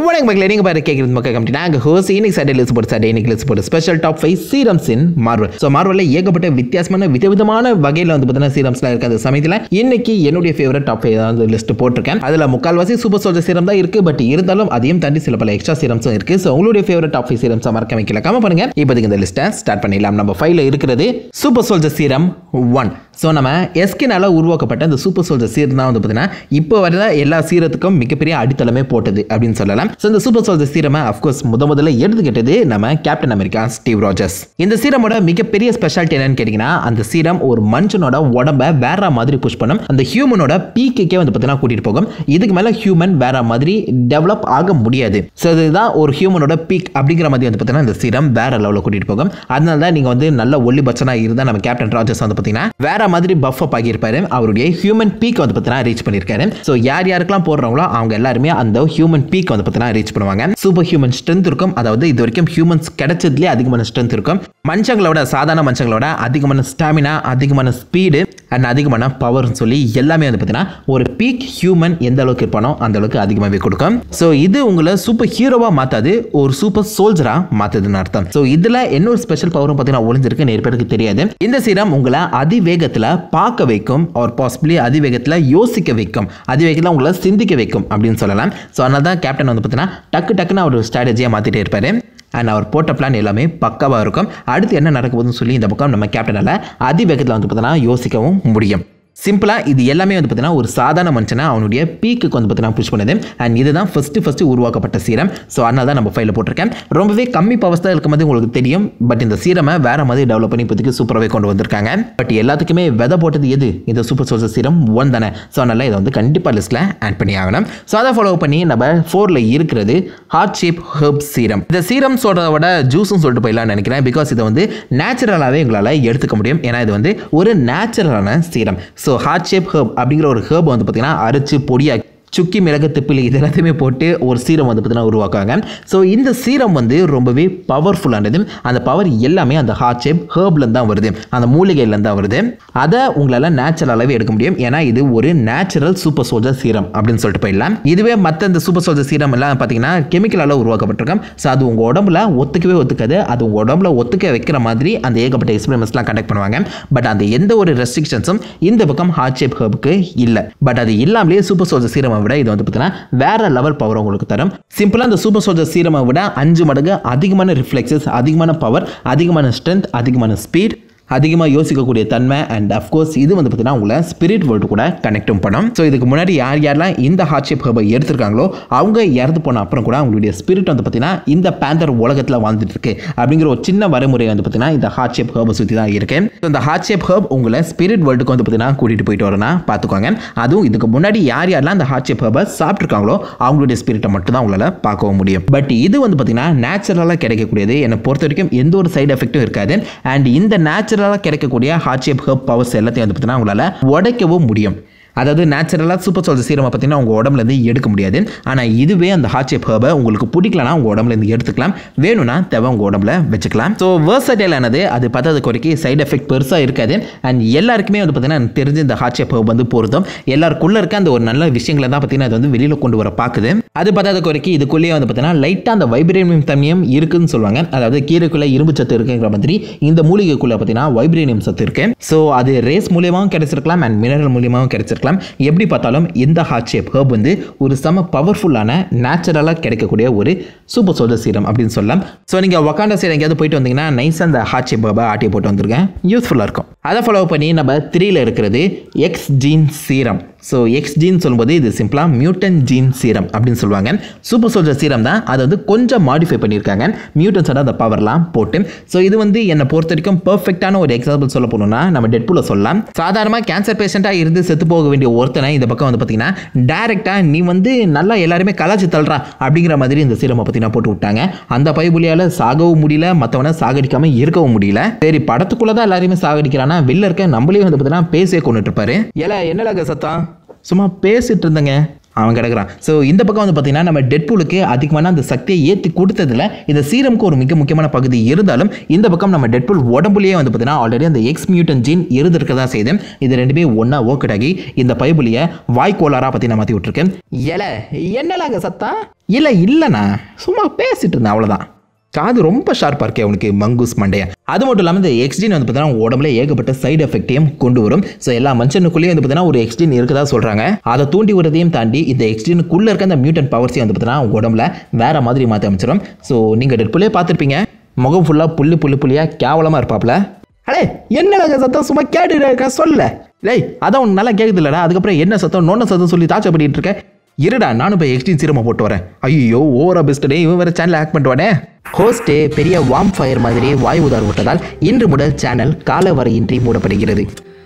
வணக்கம் மக்களே நீங்கள் பாரு கேட்குறது மக்கள் கம்பெனி நாங்கள் ஹோஸ் இன்னைக்கு சாட்டே லிஸ்ட் போட்டு சாட்டே இன்னைக்கு லிஸ்ட் போட்டு special top five serums in Marvel so மார்வலில் ஏகப்பட்ட வித்தியாசமான விதவிதமான வகையில் வந்து பார்த்தீங்கன்னா சீரம்ஸ்லாம் இருக்குது அந்த சமயத்தில் இன்னைக்கு என்னுடைய ஃபேவரட் டாப் ஃபைவ் வந்து லிஸ்ட் போட்டிருக்கேன் அதில் முக்கால்வாசி சூப்பர் சோல்ஜர் சீரம் தான் இருக்குது பட் இருந்தாலும் அதையும் தாண்டி சில பல எக்ஸ்ட்ரா சீரம்ஸும் இருக்குது ஸோ உங்களுடைய ஃபேவரட் டாப் ஃபைவ் சீரம்ஸை மறக்க வைக்கல கம்ம பண்ணுங்க இப்போதைக்கு இந்த லிஸ்ட்டை ஸ்டார்ட் பண்ணிடலாம் நம்ம ஃபைவ்ல இருக்கிறது super soldier serum one so நம்ம எஸ்கினால உருவாக்கப்பட்ட இந்த சூப்பர் சோல்ஜர் சீரம் தான் வந்து பார்த்தீங்கன்னா இப்போ வர எல்லா சீரத்துக்கும் மிகப்பெரிய அடித்தளமே போட்டது அப்படின்னு சொல்லலாம் ஸோ இந்த சூப்பர் சோல்ஜர் சீரமை அஃப்கோர்ஸ் முத முதல்ல எடுத்துக்கிட்டது நம்ம கேப்டன் அமெரிக்கா ஸ்டீவ் ராஜர்ஸ் இந்த சீரமோட மிகப்பெரிய ஸ்பெஷாலிட்டி என்னன்னு கேட்டிங்கன்னா அந்த சீரம் ஒரு மனுஷனோட உடம்ப வேற மாதிரி புஷ் பண்ணும் அந்த ஹியூமனோட பீக்குக்கே வந்து பார்த்தீங்கன்னா கூட்டிட்டு போகும் இதுக்கு மேலே ஹியூமன் வேற மாதிரி டெவலப் ஆக முடியாது ஸோ இதுதான் ஒரு ஹியூமனோட பீக் அப்படிங்கிற மாதிரி வந்து பார்த்தீங்கன்னா இந்த சீரம் வேற லெவலில் கூட்டிட்டு போகும் அதனால தான் நீங்கள் வந்து நல்ல ஒல்லி பச்சனாக இருந்தால் நம்ம கேப்டன் ராஜர்ஸ் வந்து பார்த்தீங்கன்னா வேற மாதிரி பஃப் அப் ஆகியிருப்பாரு அவருடைய ஹியூமன் பீக் வந்து பார்த்தீங்கன்னா ரீச் பண்ணியிருக்காரு ஸோ யார் யாருக்கெல்லாம் போடுறாங்களோ அவங்க எல்லாருமே அந்த ஹியூமன் பீக் வந்து பார்த்தீங்கன்னா ரீச் பண்ணுவாங்க சூப்பர் ஹியூமன் ஸ்ட்ரென்த் இருக்கும் அதாவது இது வரைக்கும் ஹியூமன்ஸ் கிடைச்சதுலேயே அதிகமான ஸ்ட்ரென்த் இருக்கும் மனுஷங்களோட சாதாரண மனுஷங்களோட அதிகமான ஸ்டாமினா அதிகமான ஸ்பீடு அண்ட் அதிகமான பவர்னு சொல்லி எல்லாமே வந்து பார்த்தீங்கன்னா ஒரு பீக் ஹியூமன் எந்த அளவுக்கு இருப்பானோ அந்த அளவுக்கு அதிகமாகவே கொடுக்கும் ஸோ இது உங்களை சூப்பர் ஹீரோவாக மாற்றாது ஒரு சூப்பர் சோல்ஜராக மாற்றுதுன்னு அர்த்தம் ஸோ இதில் இன்னொரு ஸ்பெஷல் பவரும் பார்த்தீங்கன்னா ஒளிஞ்சிருக்கு நிறைய பேருக்கு தெரியாது இந்த சீரம் உங்களை அதிவேகத்தில் பார்க்க வைக்கும் ஒரு பாசிபிளி அதிவேகத்தில் யோசிக்க வைக்கும் அதிவேகத்தில் உங்களை சிந்திக்க வைக்கும் அப்படின்னு சொல்லலாம் ஸோ அதனால தான் கேப்டன் வந்து பார்த்தீங்கன்னா டக்கு டக்குன்னு அவர் ஸ்ட்ராட்டஜியாக மாற்றிட்டே இருப்பார் அண்ட் அவர் போட்ட பிளான் எல்லாமே பக்காவாக இருக்கும் அடுத்து என்ன நடக்க போகுதுன்னு சொல்லி இந்த பக்கம் நம்ம கேப்டனால் அதிவேகத்தில் வந்து பார்த்தீங்கன்னா யோசிக்கவும் முடியும் சிம்பிளாக இது எல்லாமே வந்து பார்த்தீங்கன்னா ஒரு சாதாரண மனுஷனை அவனுடைய பீக்குக்கு வந்து பார்த்தீங்கன்னா புஷ் பண்ணுது அண்ட் இதுதான் ஃபஸ்ட்டு ஃபஸ்ட்டு உருவாக்கப்பட்ட சீரம் ஸோ அதனால தான் நம்ம ஃபைலில் போட்டிருக்கேன் ரொம்பவே கம்மி பவர்ஸ் தான் இருக்கும் போது உங்களுக்கு தெரியும் பட் இந்த சீரமை வேற மாதிரி டெவலப் பண்ணி இப்போதைக்கு சூப்பராகவே கொண்டு வந்திருக்காங்க பட் எல்லாத்துக்குமே விதை போட்டது எது இந்த சூப்பர் சோல்ஜர் சீரம் ஒன் தானே ஸோ அதனால் இதை வந்து கண்டிப்பாக லிஸ்ட்டில் ஆட் பண்ணி ஆகணும் ஸோ அதை ஃபாலோ பண்ணி நம்ம ஃபோரில் இருக்கிறது ஹார்ட் ஷேப் ஹெர்ப் சீரம் இந்த சீரம் சொல்கிறத விட ஜூஸும் சொல்லிட்டு போயிடலாம்னு நினைக்கிறேன் பிகாஸ் இதை வந்து நேச்சுரலாகவே உங்களால் எடுத்துக்க முடியும் ஏன்னா இது வந்து ஒரு நேச்சுரலான serum so heart shape herb அப்படிங்கிற ஒரு ஹர்ப் வந்து பார்த்தீங்கன்னா அரைச்சு பொடியாக்கி சுக்கி மிளகு திப்பிலி இது எல்லாத்தையுமே போட்டு ஒரு சீரம் வந்து பார்த்தீங்கன்னா உருவாக்குவாங்க ஸோ இந்த சீரம் வந்து ரொம்பவே பவர்ஃபுல்லானது அந்த பவர் எல்லாமே அந்த ஹார்ட் ஷேப் ஹேர்ப்லேருந்து தான் வருது அந்த மூலிகையிலேருந்து தான் வருது அதை உங்களால் நேச்சுரலாகவே எடுக்க முடியும் ஏன்னா இது ஒரு நேச்சுரல் சூப்பர் சோல்ஜர் சீரம் அப்படின்னு சொல்லிட்டு போயிடலாம் இதுவே மற்ற இந்த சூப்பர் சோல்ஜர் சீரம் எல்லாம் பார்த்தீங்கன்னா கெமிக்கலால் உருவாக்கப்பட்டிருக்கும் ஸோ அது உங்கள் உடம்புல ஒத்துக்கவே ஒத்துக்காது அது உங்கள் உடம்புல ஒத்துக்க வைக்கிற மாதிரி அந்த ஏகப்பட்ட எக்ஸ்பெரிமெண்ட்ஸ்லாம் கண்டக்ட் பண்ணுவாங்க பட் அந்த எந்த ஒரு ரெஸ்ட்ரிக்ஷன்ஸும் இந்த பக்கம் ஹார்ட் ஷேப் ஹேர்புக்கு இல்லை பட் அது இல்லாமலே சூப்பர் சோல்ஜர் சீரம் விட இது வந்து பார்த்தீங்கன்னா வேற லெவல் பவர் உங்களுக்கு தரும் சிம்பிளாக அந்த சூப்பர் சோல்ஜர் சீரமை விட அஞ்சு மடங்கு அதிகமான ரிஃப்ளெக்ஸஸ் அதிகமான பவர் அதிகமான ஸ்ட்ரென்த் அதிகமான ஸ்பீட் அதிகமாக யோசிக்கக்கூடிய தன்மை அண்ட் அஃப்கோர்ஸ் இது வந்து பார்த்தீங்கன்னா உங்களை ஸ்பிரிட் வேர்ல்டு கூட கனெக்டும் பண்ணும் ஸோ இதுக்கு முன்னாடி யார் யாரெல்லாம் இந்த ஹார்ட்ஷிப் ஹபை எடுத்திருக்காங்களோ அவங்க இறந்து போன அப்புறம் கூட அவங்களுடைய ஸ்பிரிட் வந்து பார்த்தீங்கன்னா இந்த பேந்தர் உலகத்தில் வாழ்ந்துட்டு இருக்கு அப்படிங்கிற ஒரு சின்ன வரைமுறை வந்து பார்த்தீங்கன்னா இந்த ஹார்ட்ஷிப் ஹர்பை சுற்றி தான் இருக்கு ஸோ இந்த ஹார்ட்ஷிப் ஹர்ப் உங்களை ஸ்பிரிட் வேர்ல்டுக்கு வந்து பார்த்தீங்கன்னா கூட்டிகிட்டு போயிட்டு வரனா பார்த்துக்கோங்க அதுவும் இதுக்கு முன்னாடி யார் யாரெல்லாம் அந்த ஹார்ட்ஷிப் ஹர்பை சாப்பிட்ருக்காங்களோ அவங்களுடைய ஸ்பிரிட்டை மட்டும் தான் உங்களால் பார்க்கவும் முடியும் பட் இது வந்து பார்த்தீங்கன்னா நேச்சுரலாக கிடைக்கக்கூடியது என்னை பொறுத்த வரைக்கும் எந்த ஒரு சைடு எஃபெக்ட்டும் இருக்காது அண்ட் இந்த நேச்சுரல் நேச்சுரலாக கிடைக்கக்கூடிய ஹார்ட் ஷேப் ஹர்ப் பவர்ஸ் எல்லாத்தையும் வந்து பார்த்தீங்கன்னா உங்களால் உடைக்கவும் முடியும் அதாவது நேச்சுரலாக சூப்பர் சோல்ஜர் சீரமை பார்த்தீங்கன்னா உங்கள் உடம்புலேருந்து எடுக்க முடியாது ஆனால் இதுவே அந்த ஹார்ட் ஷேப் ஹர்பை உங்களுக்கு பிடிக்கலனா உங்கள் உடம்புலேருந்து எடுத்துக்கலாம் வேணும்னா தேவை உங்கள் உடம்புல வச்சுக்கலாம் ஸோ வேர்சடைலானது அது பார்த்தது குறைக்கி சைடு எஃபெக்ட் பெருசாக இருக்காது அண்ட் எல்லாருக்குமே வந்து பார்த்தீங்கன்னா எனக்கு தெரிஞ்சு இந்த ஹார்ட் ஷேப் ஹர்ப் வந்து பொருந்தும் எல்லாருக்குள்ளே இருக்க அந்த ஒரு நல்ல விஷயங்களை தான் பார்த்தீங்கன்னா அது வந்து வெளியில் கொண்டு வர பார்க்குது அது பார்த்தாத குறைக்கி இதுக்குள்ளேயே வந்து பார்த்தீங்கன்னா லைட்டாக அந்த வைப்ரேனியம் தன்மையும் இருக்குதுன்னு சொல்லுவாங்க அதாவது கீரைக்குள்ளே இரும்பு சத்து இருக்குங்கிற மாதிரி இந்த மூலிகைக்குள்ளே பார்த்தீங்கன்னா வைப்ரேனியம் சத்து இருக்கு ஸோ அது ரேஸ் மூலியமாகவும் கிடைச்சிருக்கலாம் அண்ட் மினரல் மூலியமாகவும் கிடைச்சிருக்கலாம் இருக்கலாம் எப்படி பார்த்தாலும் இந்த ஹார்ட் ஷேப் ஹர்ப் வந்து ஒரு செம பவர்ஃபுல்லான நேச்சுரலாக கிடைக்கக்கூடிய ஒரு சூப்பர் சோல்ஜர் சீரம் அப்படின்னு சொல்லலாம் ஸோ நீங்கள் வக்காண்டா சைடு எங்கேயாவது போயிட்டு வந்தீங்கன்னா நைஸாக அந்த ஹார்ட் ஷேப் ஹர்பை ஆட்டி போட்டு வந்திருக்கேன் யூஸ்ஃபுல்லாக இருக்கும் அதை ஃபாலோ பண்ணி நம்ம த்ரீல இருக்கிறது X gene serum so X gene சொல்லும்போது இது சிம்பிளாக மியூட்டன் ஜீன் சீரம் அப்படின்னு சொல்லுவாங்க சூப்பர் சோல்ஜர் சீரம் தான் அதை வந்து கொஞ்சம் மாடிஃபை பண்ணியிருக்காங்க மியூட்டன்ஸோட அந்த பவர்லாம் போட்டு ஸோ இது வந்து என்னை பொறுத்த வரைக்கும் பர்ஃபெக்டான ஒரு எக்ஸாம்பிள் சொல்ல போகணும்னா நம்ம டெட்பூல சொல்லலாம் சாதாரணமாக கேன்சர் பேஷண்ட்டாக இருந்து செத்து போக வேண்டிய ஒருத்தனை இந்த பக்கம் வந்து பார்த்தீங்கன்னா டேரெக்டாக நீ வந்து நல்லா எல்லாருமே கலாச்சி தள்ளுறா அப்படிங்கிற மாதிரி இந்த சீரமை பார்த்தீங்கன்னா போட்டு விட்டாங்க அந்த பைபுலியால் சாகவும் முடியல மற்றவனை சாகடிக்காமல் இருக்கவும் முடியல சரி படத்துக்குள்ளே தான் எல்லாரையுமே சாகடிக்கிறானா வெளில இருக்க நம்மளே வந்து பார்த்தீங்கன்னா பேசியே கொண்டுட்டு இருப்பாரு ஏல என்னலாக சத்தம் சும்மா பேசிட்டு இருந்தேங்க அவன் கிடக்குறான் ஸோ இந்த பக்கம் வந்து பார்த்தீங்கன்னா நம்ம டெட்பூலுக்கு அதிகமான அந்த சக்தியை ஏற்றி கொடுத்ததுல இந்த சீரமுக்கு ஒரு மிக முக்கியமான பகுதி இருந்தாலும் இந்த பக்கம் நம்ம டெட்பூல் உடம்புலயே வந்து பார்த்தீங்கன்னா ஆல்ரெடி அந்த எக்ஸ் மியூட்டன் ஜீன் இருந்திருக்கதா செய்து இது ரெண்டுமே ஒன்றா ஒர்க் ஆகி இந்த பைபிளியை வாய்க்கோளாராக பற்றி நான் மாற்றி விட்டுருக்கேன் ஏல என்னலாங்க சத்தா இல்லை இல்லைண்ணா சும்மா பேசிட்டு இருந்தேன் அவ்வளோதான் காது ரொம்ப ஷார்ப்பாக இருக்கே அவனுக்கு மங்கூஸ் மண்டையா அது மட்டும் இல்லாமல் இந்த எக்ஸ்டின் வந்து பார்த்தீங்கன்னா உங்க உடம்புல ஏகப்பட்ட சைடு எஃபெக்டையும் கொண்டு வரும் ஸோ எல்லா மனுஷனுக்குள்ளேயும் வந்து பார்த்தீங்கன்னா ஒரு எக்ஸ்டின் இருக்கதா சொல்கிறாங்க அதை தூண்டி விடுறதையும் தாண்டி இந்த எக்ஸ்டினுக்குள்ளே இருக்க அந்த மியூட்டன் பவர்ஸையும் வந்து பார்த்தீங்கன்னா உங்க உடம்புல வேற மாதிரி மாற்றி அமைச்சிடும் ஸோ நீங்கள் டெட்புல்லே பார்த்துருப்பீங்க முகம் ஃபுல்லாக புல்லு புல்லு புள்ளியாக கேவலமாக இருப்பாப்ல அடே என்னடா சத்தம் சும்மா கேட்டுக்க சொல்ல டேய் அதான் உனக்கு நல்லா கேட்குது இல்லடா அதுக்கப்புறம் என்ன சத்தம் நோன்ன சத்தம் சொல்லி தாச்சா பண்ணிட்டு இருக்க இருடா நானும் இப்போ எக்ஸ்டின் சீரமை போட்டு வரேன் ஐயோ ஓவரா பெஸ்ட்டே இவன் வேற சேனல் ஆக்ட் பண்ணிட்டு ஹோஸ்டே பெரிய வார்ம் ஃபயர் மாதிரி வாயு உதார் விட்டதால் இன்று முதல் சேனல் காலவரையின்றி மூடப்படுகிறது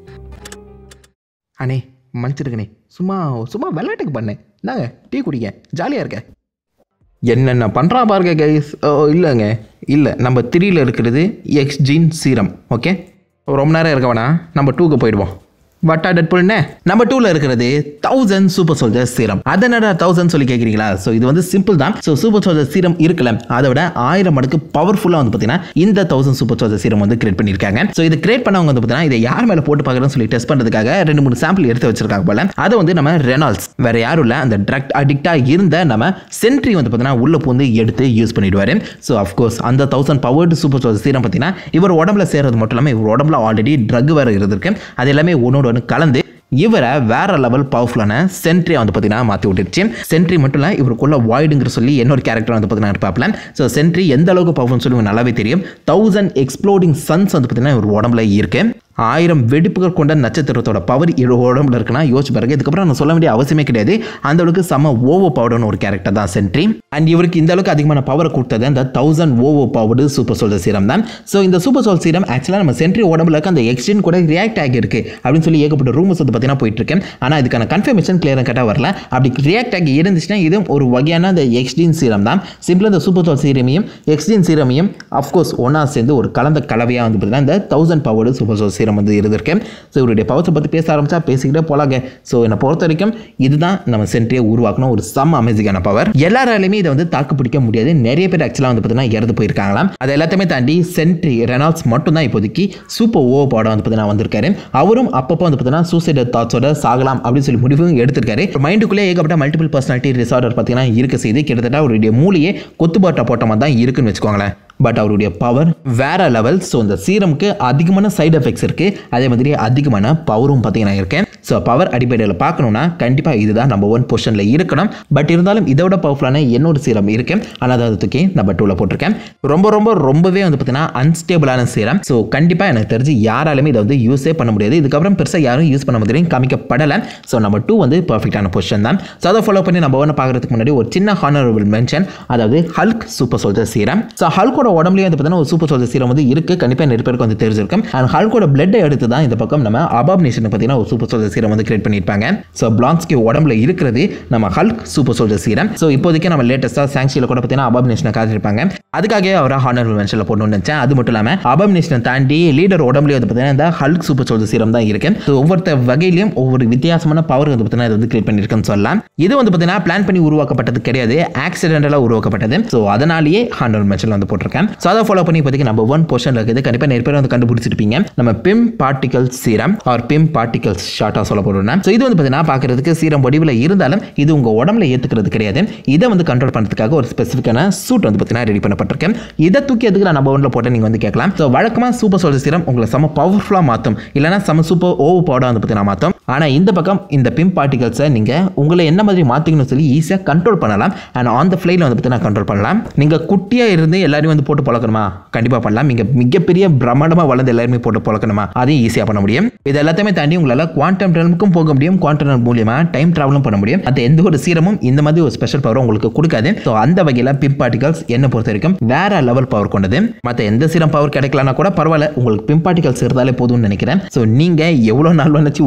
அண்ணே மன்னிச்சிருக்கண்ணே சும்மா சும்மா விளையாட்டுக்கு பண்ணேன் இந்தாங்க டீ குடிங்க ஜாலியாக இருக்க என்னென்ன பண்ணுறா பாருங்க கைஸ் இல்லைங்க இல்லை நம்ம த்ரீல இருக்கிறது எக்ஸ் ஜீன் சீரம் ஓகே ரொம்ப நேரம் இருக்க வேணாம் நம்ம டூக்கு போயிடுவோம் வட்டா டெட்புல்னே நம்ம டூவில் இருக்கிறது தௌசண்ட் சூப்பர் சோல்ஜர் சீரம் அது என்னடா தௌசண்ட் சொல்லி கேட்குறீங்களா ஸோ இது வந்து சிம்பிள் தான் ஸோ சூப்பர் சோல்ஜர் சீரம் இருக்கல அதை விட ஆயிரம் மடங்கு பவர்ஃபுல்லாக வந்து பார்த்தீங்கன்னா இந்த தௌசண்ட் சூப்பர் சோல்ஜர் சீரம் வந்து கிரியேட் பண்ணியிருக்காங்க ஸோ இது கிரியேட் பண்ணவங்க வந்து பார்த்தீங்கன்னா இதை யார் மேலே போட்டு பார்க்குறேன்னு சொல்லி டெஸ்ட் பண்ணுறதுக்காக ரெண்டு மூணு சாம்பிள் எடுத்து வச்சிருக்காங்க போல அதை வந்து நம்ம ரெனால்ஸ் வேற யாரும் இல்லை அந்த ட்ரக் அடிக்டாக இருந்த நம்ம சென்ட்ரி வந்து பார்த்தீங்கன்னா உள்ள பூந்து எடுத்து யூஸ் பண்ணிடுவார் ஸோ அஃப்கோர்ஸ் அந்த thousand powered super soldier serum பார்த்தீங்கன்னா இவர் உடம்புல சேர்றது மட்டும் இல்லாமல் இவர் உடம்புல ஆல்ரெடி ட்ரக் வேறு இருந்திருக்கு அது எல்லாமே ஒன்னோட ஒன்று கலந்து இவரை வேற லெவல் பவர்ஃபுல்லான சென்ட்ரியை வந்து பார்த்தீங்கன்னா மாற்றி விட்டுருச்சு சென்ட்ரி மட்டும் இல்லை இவருக்குள்ள வாய்டுங்கிற சொல்லி இன்னொரு கேரக்டர் வந்து பார்த்தீங்கன்னா இருப்பாப்ல ஸோ சென்ட்ரி எந்த அளவுக்கு பவர்ஃபுல்னு சொல்லி உங்களுக்கு நல்லாவே தெரியும் தௌசண்ட் எக்ஸ்ப்ளோடிங் சன்ஸ் வந்து பார்த்தீங்கன்னா இவர் உடம்புல இருக்கு ஆயிரம் வெடிப்புகள் கொண்ட நட்சத்திரத்தோட பவர் இரு உடம்புல இருக்குன்னா யோசிச்சு பாருங்க இதுக்கப்புறம் நான் சொல்ல வேண்டிய அவசியமே கிடையாது அந்த அளவுக்கு செம்ம ஓவோ பவர்னு ஒரு கேரக்டர் தான் சென்ட்ரி அண்ட் இவருக்கு இந்த அளவுக்கு அதிகமான பவரை கொடுத்தது அந்த தௌசண்ட் ஓவோ பவர்டு சூப்பர் சோல்ஜர் சீரம் தான் ஸோ இந்த சூப்பர் சோல் சீரம் ஆக்சுவலாக நம்ம சென்ட்ரி உடம்புல இருக்க அந்த எக்ஸ்டென்ட் கூட ரியாக்ட் ஆகியிருக்கு அப்படின்னு சொல்லி ஏகப்பட்ட ரூமர்ஸ் வந்து பார்த்தீங்கன்னா போயிட்டு இருக்கேன் ஆனால் இதுக்கான கன்ஃபர்மேஷன் கிளியராக கட்டாக வரல அப்படி ரியாக்ட் ஆகி இருந்துச்சுன்னா இதுவும் ஒரு வகையான அந்த எக்ஸ்டீன் சீரம் தான் சிம்பிளாக இந்த சூப்பர் சோல் சீரமையும் எக்ஸ்டீன் சீரமையும் அஃப்கோர்ஸ் ஒன்றா சேர்ந்து ஒரு கலந்த கலவையாக வந்து பார்த்தீங்கன்னா இந்த தௌசண்ட் பவர்டு சூப்பர் சோல் சீரம் வந்து இருந்திருக்கு ஸோ இவருடைய பவர்ஸை பற்றி பேச ஆரம்பிச்சா பேசிக்கிட்டே போலாங்க ஸோ என்னை பொறுத்த வரைக்கும் இதுதான் நம்ம சென்ட்ரியை உருவாக்கணும் ஒரு செம்ம அமேசிங்கான பவர் எல்லாராலையுமே இதை வந்து தாக்கு பிடிக்க முடியாது நிறைய பேர் ஆக்சுவலாக வந்து பார்த்தீங்கன்னா இறந்து போயிருக்காங்களாம் அது எல்லாத்தையுமே தாண்டி சென்ட்ரி ரெனால்ட்ஸ் மட்டும் தான் இப்போதைக்கு சூப்பர் ஓ பாடம் வந்து பார்த்தீங்கன்னா வந்திருக்காரு அவரும் அப்பப்போ வந்து பார்த்தீங்கன்னா சூசைட் தாட்ஸோட சாகலாம் அப்படின்னு சொல்லி முடிவும் எடுத்திருக்காரு மைண்டுக்குள்ளே ஏகப்பட்ட மல்டிபிள் பர்சனாலிட்டி ரிசார்டர் பார்த்தீங்கன்னா இருக்க செய்து கிட்டத்தட்ட அவருடைய மூளையே கொத்துப்பாட்ட போட்ட மாதிரி தான் இருக்குன்னு வச்சுக்கோங்களேன் பட் அவருடைய பவர் வேற லெவல் ஸோ இந்த சீரமுக்கு அதிகமான சைடு எஃபெக்ட்ஸ் இருக்கு அதே மாதிரி அதிகமான பவரும் பார்த்தீங்கன்னா இருக்கேன் ஸோ பவர் அடிப்படையில் பார்க்கணும்னா கண்டிப்பாக இதுதான் நம்ம ஒன் பொசிஷனில் இருக்கணும் பட் இருந்தாலும் இதை விட பவர்ஃபுல்லான இன்னொரு சீரம் இருக்கு ஆனால் அதை தூக்கி நம்ம டூவில் போட்டிருக்கேன் ரொம்ப ரொம்ப ரொம்பவே வந்து பார்த்தீங்கன்னா அன்ஸ்டேபிளான சீரம் ஸோ கண்டிப்பாக எனக்கு தெரிஞ்சு யாராலுமே இதை வந்து யூஸே பண்ண முடியாது இதுக்கப்புறம் பெருசாக யாரும் யூஸ் பண்ண முடியும் காமிக்கப்படலை ஸோ நம்ம டூ வந்து பர்ஃபெக்டான பொசிஷன் தான் ஸோ அதை ஃபாலோ பண்ணி நம்ம ஒன்று பார்க்கறதுக்கு முன்னாடி ஒரு சின்ன ஹானரபிள் மென்ஷன் அதாவது Hulk super soldier serum so ஹல்கோட உடம்புலயே வந்து பார்த்தீங்கன்னா ஒரு சூப்பர் சோல்ஜர் சீரம் வந்து இருக்குது கண்டிப்பாக நிறைய பேருக்கு வந்து தெரிஞ்சிருக்கும் அண்ட் ஹல்கோட பிளட்டை எடுத்து தான் இந்த பக்கம் நம்ம அபாப் நேஷன் பார்த்தீங்கன்னா ஒரு சூப்பர் சோல்ஜர் சீரம் வந்து கிரியேட் பண்ணியிருப்பாங்க ஸோ பிளான்ஸ்கி உடம்புல இருக்கிறது நம்ம Hulk super soldier serum so இப்போதைக்கு நம்ம லேட்டஸ்ட்டாக சாங்ஷியில் கூட பார்த்தீங்கன்னா அபாப் நேஷனை காத்திருப்பாங்க அதுக்காக அவரை ஹானரபிள் மென்ஷனில் போடணும்னு நினச்சேன் அது மட்டும் இல்லாமல் அபாப் நேஷனை தாண்டி லீடர் உடம்புல வந்து பார்த்தீங்கன்னா இந்த ஹல்க் சூப்பர் சோல்ஜர் சீரம் தான் இருக்கு ஸோ ஒவ்வொருத்த வகையிலையும் ஒவ்வொரு வித்தியாசமான பவர் வந்து பார்த்தீங்கன்னா இது வந்து கிரியேட் பண்ணியிருக்குன்னு சொல்லலாம் இது வந்து பார்த்தீங்கன்னா பிளான் பண்ணி உருவாக்கப்பட்டது கிடையாது ஆக்சிடென்டலாக உருவாக்கப்பட்டது ஸோ அதனாலேயே ஹானரபிள் மென்ஷனில் வந்து போட்டிருக்கேன் ஸோ அதை ஃபாலோ பண்ணி இப்போதைக்கு நம்ம ஒன் போர்ஷனில் இருக்குது கண்டிப்பாக நிறைய பேர் வந்து கண்டுபிடிச்சிருப்பீங்க நம்ம Pym particle serum or Pym particles ஷார்ட்டாக சொல்ல போகிறோம்னா ஸோ இது வந்து பார்த்தீங்கன்னா பார்க்கறதுக்கு சீரம் வடிவில் இருந்தாலும் இது உங்கள் உடம்புல ஏற்றுக்கிறது கிடையாது இதை வந்து கண்ட்ரோல் பண்ணுறதுக்காக ஒரு ஸ்பெசிஃபிக்கான சூட் வந்து பார்த்தீங்கன்னா ரெடி பண்ணப்பட்டிருக்கேன் இதை தூக்கி எதுக்கு நான் நம்ம ஒன்றில் போட்டு நீங்கள் வந்து கேட்கலாம் ஸோ வழக்கமாக சூப்பர் சோல்ஜர் சீரம் உங்களை செம பவர்ஃபுல்லாக மாற்றும் இல்லைனா செம சூப்பர் ஓவர் பவுடாக வந்து பார்த்தீங்கன்னா மாற்றும் ஆனால் இந்த பக்கம் இந்த பிம் பார்ட்டிகல்ஸை நீங்கள் உங்களை என்ன மாதிரி மாற்றிக்கணும்னு சொல்லி ஈஸியாக கண்ட்ரோல் பண்ணலாம் அண்ட் ஆன் த ஃப்ளைல வந்து பார்த்தீங்கன்னா கண்ட்ரோல் பண்ணலாம் நீங்கள் குட்டியாக இருந்து எல்லாரையும் வந்து போட்டு பழக்கணுமா கண்டிப்பாக பண்ணலாம் நீங்கள் மிகப்பெரிய பிரம்மாண்டமாக வளர்ந்து எல்லாருமே போட்டு பழக்கணுமா அதையும் ஈஸியாக பண்ண முடியும் இது எல்லாத்தையுமே தாண்டி உங்களால் குவாண்டம் ட்ரெயினுக்கும் போக முடியும் குவாண்டம் மூலியமாக டைம் ட்ராவலும் பண்ண முடியும் அந்த எந்த ஒரு சீரமும் இந்த மாதிரி ஒரு ஸ்பெஷல் பவர் உங்களுக்கு கொடுக்காது ஸோ அந்த வகையில் பிம் பார்ட்டிகல்ஸ் என்ன பொறுத்த வரைக்கும் வேற லெவல் பவர் கொண்டது மற்ற எந்த சீரம் பவர் கிடைக்கலனா கூட பரவாயில்ல உங்களுக்கு பிம் பார்ட்டிகல்ஸ் இருந்தாலே போதும்னு நினைக்கிறேன் ஸோ நீங்கள் எவ்வளோ நாள் நினச்சி உயிரோட வாழலாம்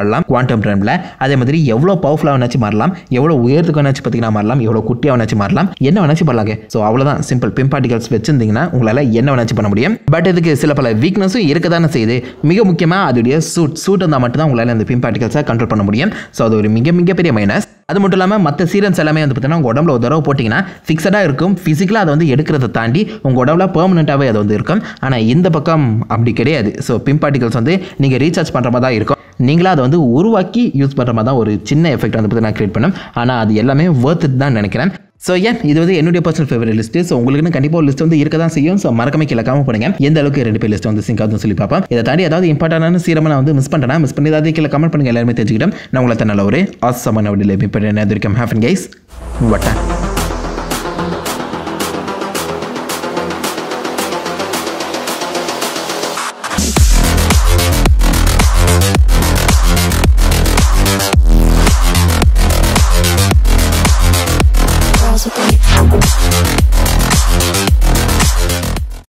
மாறலாம் குவாண்டம் டைமில் அதே மாதிரி எவ்வளோ பவர்ஃபுல்லாக வேணாச்சும் மாறலாம் எவ்வளோ உயரத்துக்கு வேணாச்சும் பார்த்தீங்கன்னா மாறலாம் எவ்வளோ குட்டியாக வேணாச்சும் மாறலாம் என்ன வேணாச்சும் பண்ணலாங்க ஸோ அவ்வளோதான் சிம்பிள் பிம் பார்ட்டிகல்ஸ் வச்சிருந்தீங்கன்னா உங்களால் என்ன வேணாச்சும் பண்ண முடியும் பட் இதுக்கு சில பல வீக்னஸும் இருக்க தானே செய்யுது மிக முக்கியமாக அதோடைய சூட் சூட் இருந்தால் மட்டும்தான் உங்களால் அந்த பிம் பார்ட்டிகல்ஸை கண்ட்ரோல் பண்ண முடியும் ஸோ அது ஒரு மிக மிகப்பெரிய மைனஸ் அது மட்டும் இல்லாமல் மற்ற சீரம்ஸ் எல்லாமே வந்து பார்த்தீங்கன்னா உங்கள் உடம்புல ஒரு தடவை போட்டிங்கன்னா ஃபிக்ஸடாக இருக்கும் ஃபிசிக்கலாக அதை வந்து எடுக்கிறத தாண்டி உங்கள் உடம்புல பெர்மனெண்ட்டாகவே அது வந்து இருக்கும் ஆனால் இந்த பக்கம் அப்படி கிடையாது ஸோ பிம் பார்ட்டிகல்ஸ் வந்து நீங்கள் ரீசார்ஜ் பண்ணுற மாதிரி தான் இருக்கும் நீங்களா அதை வந்து உருவாக்கி யூஸ் பண்ணுற மாதிரி தான் ஒரு சின்ன எஃபெக்ட் வந்து பார்த்தீங்கன்னா கிரியேட் பண்ணும் ஆனால் அது எல்லாமே worth it தான் நினைக்கிறேன் ஸோ ஏன் இது வந்து என்னுடைய பர்சனல் ஃபேவரட் லிஸ்ட்டு ஸோ உங்களுக்குன்னு கண்டிப்பாக ஒரு லிஸ்ட் வந்து இருக்க தான் செய்யும் ஸோ மறக்காம கீழே காம பண்ணுங்க எந்த அளவுக்கு ரெண்டு பேர் லிஸ்ட் வந்து சிங்க் ஆகுதுன்னு சொல்லி பார்ப்போம் இதை தாண்டி ஏதாவது இம்பார்ட்டன்டான சீரமாக நான் வந்து மிஸ் பண்ணுறேன் மிஸ் பண்ணி ஏதாவது கீழே கமெண்ட் பண்ணுங்க எல்லாருமே தெரிஞ்சுக்கிட்டோம் நான் உங்களை நல்ல ஒரு ஆசமான விடலை இப்போ என்ன வரைக்கும் ஹேஃபன் கைஸ் வட்டேன்